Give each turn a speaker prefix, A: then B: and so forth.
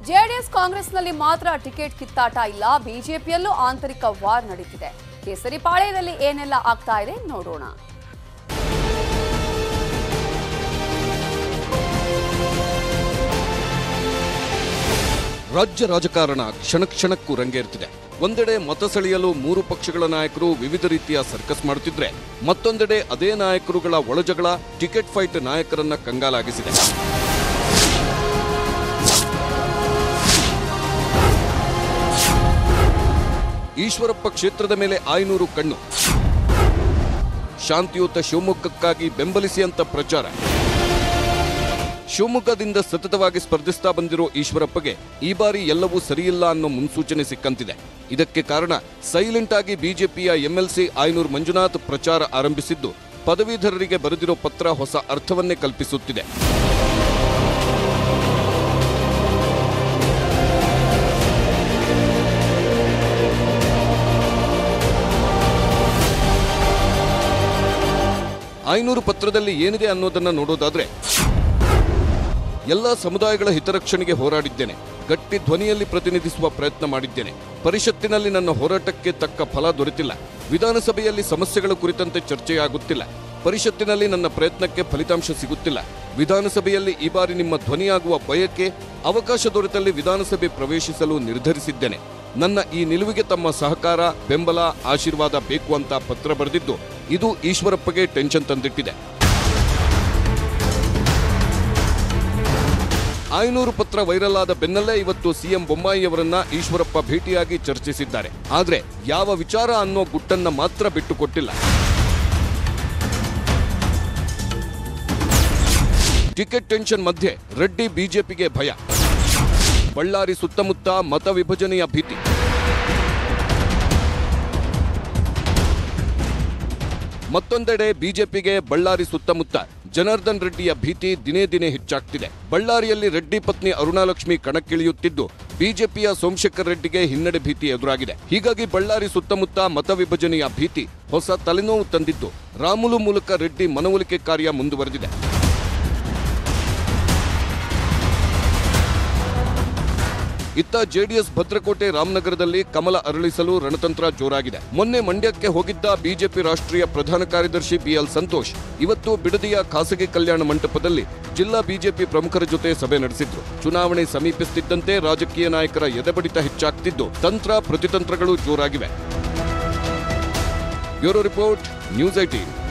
A: JDS ಕಾಂಗ್ರೆಸ್ನಲ್ಲಿ ಮಾತ್ರ ticket ಕಿತ್ತಾಟ ಇಲ್ಲ ಬಿಜೆಪಿಯಲ್ಲೂ ಆಂತರಿಕ ವಾರ್ ನಡೀತಿದೆ ಕೇಸರಿ ಪಾಳ್ಯದಲ್ಲಿ ಏನೆಲ್ಲ ಆಗ್ತಾ ಇದೆ ನೋಡೋಣ
B: ರಾಜ್ಯ ರಾಜಕಾರಣ ಕ್ಷಣ ಕ್ಷಣಕ್ಕೂ ರಂಗೇರ್ತಿದೆ ಒಂದೆಡೆ ಮತ ಸೆಳೆಯಲು ಮೂರು ಪಕ್ಷಗಳ ನಾಯಕರು ವಿವಿಧ ರೀತಿಯ ಸರ್ಕಸ್ ಮಾಡುತ್ತಿದ್ರೆ ಮತ್ತೊಂದೆಡೆ ಅದೇ ನಾಯಕರುಗಳ ಒಳಜಗಳ ಟಿಕೆಟ್ ಫೈಟ್ ನಾಯಕರನ್ನ ಕಂಗಾಲಾಗಿಸಿದೆ ಈಶ್ವರಪ್ಪ ಕ್ಷೇತ್ರದ ಮೇಲೆ ಆಯ್ನೂರು ಕಣ್ಣು ಶಾಂತಿಯುತ ಶಿವಮೊಗ್ಗಕ್ಕಾಗಿ ಬೆಂಬಲಿಸಿ ಅಂತ ಪ್ರಚಾರ ಶಿವಮೊಗ್ಗದಿಂದ ಸತತವಾಗಿ ಸ್ಪರ್ಧಿಸ್ತಾ ಬಂದಿರೋ ಈಶ್ವರಪ್ಪಗೆ ಈ ಬಾರಿ ಎಲ್ಲವೂ ಸರಿಯಿಲ್ಲ ಅನ್ನೋ ಮುನ್ಸೂಚನೆ ಸಿಕ್ಕಂತಿದೆ ಇದಕ್ಕೆ ಕಾರಣ ಸೈಲೆಂಟ್ ಆಗಿ ಬಿಜೆಪಿಯ ಎಂಎಲ್ಸಿ ಆಯನೂರ್ ಮಂಜುನಾಥ್ ಪ್ರಚಾರ ಆರಂಭಿಸಿದ್ದು ಪದವೀಧರರಿಗೆ ಬರೆದಿರೋ ಪತ್ರ ಹೊಸ ಅರ್ಥವನ್ನೇ ಕಲ್ಪಿಸುತ್ತಿದೆ ಐನೂರು ಪತ್ರದಲ್ಲಿ ಏನಿದೆ ಅನ್ನೋದನ್ನ ನೋಡೋದಾದ್ರೆ ಎಲ್ಲ ಸಮುದಾಯಗಳ ಹಿತರಕ್ಷಣೆಗೆ ಹೋರಾಡಿದ್ದೇನೆ ಗಟ್ಟಿ ಧ್ವನಿಯಲ್ಲಿ ಪ್ರತಿನಿಧಿಸುವ ಪ್ರಯತ್ನ ಮಾಡಿದ್ದೇನೆ ಪರಿಷತ್ತಿನಲ್ಲಿ ನನ್ನ ಹೋರಾಟಕ್ಕೆ ತಕ್ಕ ಫಲ ದೊರೆತಿಲ್ಲ ವಿಧಾನಸಭೆಯಲ್ಲಿ ಸಮಸ್ಯೆಗಳ ಕುರಿತಂತೆ ಚರ್ಚೆಯಾಗುತ್ತಿಲ್ಲ ಪರಿಷತ್ತಿನಲ್ಲಿ ನನ್ನ ಪ್ರಯತ್ನಕ್ಕೆ ಫಲಿತಾಂಶ ಸಿಗುತ್ತಿಲ್ಲ ವಿಧಾನಸಭೆಯಲ್ಲಿ ಈ ಬಾರಿ ನಿಮ್ಮ ಧ್ವನಿಯಾಗುವ ಬಯಕೆ ಅವಕಾಶ ದೊರೆತಲ್ಲಿ ವಿಧಾನಸಭೆ ಪ್ರವೇಶಿಸಲು ನಿರ್ಧರಿಸಿದ್ದೇನೆ ನನ್ನ ಈ ನಿಲುವಿಗೆ ತಮ್ಮ ಸಹಕಾರ ಬೆಂಬಲ ಆಶೀರ್ವಾದ ಬೇಕು ಅಂತ ಪತ್ರ ಬರೆದಿದ್ದು ಇದು ಈಶ್ವರಪ್ಪಗೆ ಟೆನ್ಷನ್ ತಂದಿಟ್ಟಿದೆ ಐನೂರು ಪತ್ರ ವೈರಲ್ ಆದ ಬೆನ್ನಲ್ಲೇ ಇವತ್ತು ಸಿಎಂ ಬೊಮ್ಮಾಯಿಯವರನ್ನ ಈಶ್ವರಪ್ಪ ಭೇಟಿಯಾಗಿ ಚರ್ಚಿಸಿದ್ದಾರೆ ಆದ್ರೆ ಯಾವ ವಿಚಾರ ಅನ್ನೋ ಗುಟ್ಟನ್ನ ಮಾತ್ರ ಬಿಟ್ಟುಕೊಟ್ಟಿಲ್ಲ ಟಿಕೆಟ್ ಟೆನ್ಷನ್ ಮಧ್ಯೆ ರೆಡ್ಡಿ ಬಿಜೆಪಿಗೆ ಭಯ ಬಳ್ಳಾರಿ ಸುತ್ತಮುತ್ತ ಮತ ವಿಭಜನೆಯ ಭೀತಿ ಮತ್ತೊಂದೆಡೆ ಬಿಜೆಪಿಗೆ ಬಳ್ಳಾರಿ ಸುತ್ತಮುತ್ತ ಜನಾರ್ದನ್ ರೆಡ್ಡಿಯ ಭೀತಿ ದಿನೇ ದಿನೇ ಹೆಚ್ಚಾಗ್ತಿದೆ ಬಳ್ಳಾರಿಯಲ್ಲಿ ರೆಡ್ಡಿ ಪತ್ನಿ ಅರುಣಾಲಕ್ಷ್ಮಿ ಕಣಕ್ಕಿಳಿಯುತ್ತಿದ್ದು ಬಿಜೆಪಿಯ ಸೋಮಶೇಖರ್ ರೆಡ್ಡಿಗೆ ಹಿನ್ನಡೆ ಭೀತಿ ಎದುರಾಗಿದೆ ಹೀಗಾಗಿ ಬಳ್ಳಾರಿ ಸುತ್ತಮುತ್ತ ಮತ ವಿಭಜನೆಯ ಭೀತಿ ಹೊಸ ತಲೆನೋವು ತಂದಿದ್ದು ರಾಮುಲು ಮೂಲಕ ರೆಡ್ಡಿ ಮನವೊಲಿಕೆ ಕಾರ್ಯ ಮುಂದುವರೆದಿದೆ ಇತ್ತ ಜೆಡಿಎಸ್ ಭದ್ರಕೋಟೆ ರಾಮನಗರದಲ್ಲಿ ಕಮಲ ಅರಳಿಸಲು ರಣತಂತ್ರ ಜೋರಾಗಿದೆ ಮೊನ್ನೆ ಮಂಡ್ಯಕ್ಕೆ ಹೋಗಿದ್ದ ಬಿಜೆಪಿ ರಾಷ್ಟ್ರೀಯ ಪ್ರಧಾನ ಕಾರ್ಯದರ್ಶಿ ಬಿಎಲ್ ಸಂತೋಷ್ ಇವತ್ತು ಬಿಡದಿಯ ಖಾಸಗಿ ಕಲ್ಯಾಣ ಮಂಟಪದಲ್ಲಿ ಜಿಲ್ಲಾ ಬಿಜೆಪಿ ಪ್ರಮುಖರ ಜೊತೆ ಸಭೆ ನಡೆಸಿದ್ರು ಚುನಾವಣೆ ಸಮೀಪಿಸುತ್ತಿದ್ದಂತೆ ರಾಜಕೀಯ ನಾಯಕರ ಎದೆಬಡಿತ ಹೆಚ್ಚಾಗ್ತಿದ್ದು ತಂತ್ರ ಪ್ರತಿತಂತ್ರಗಳು ಜೋರಾಗಿವೆ ಬ್ಯೂರೋ ರಿಪೋರ್ಟ್ ನ್ಯೂಸ್ ಐಟೀನ್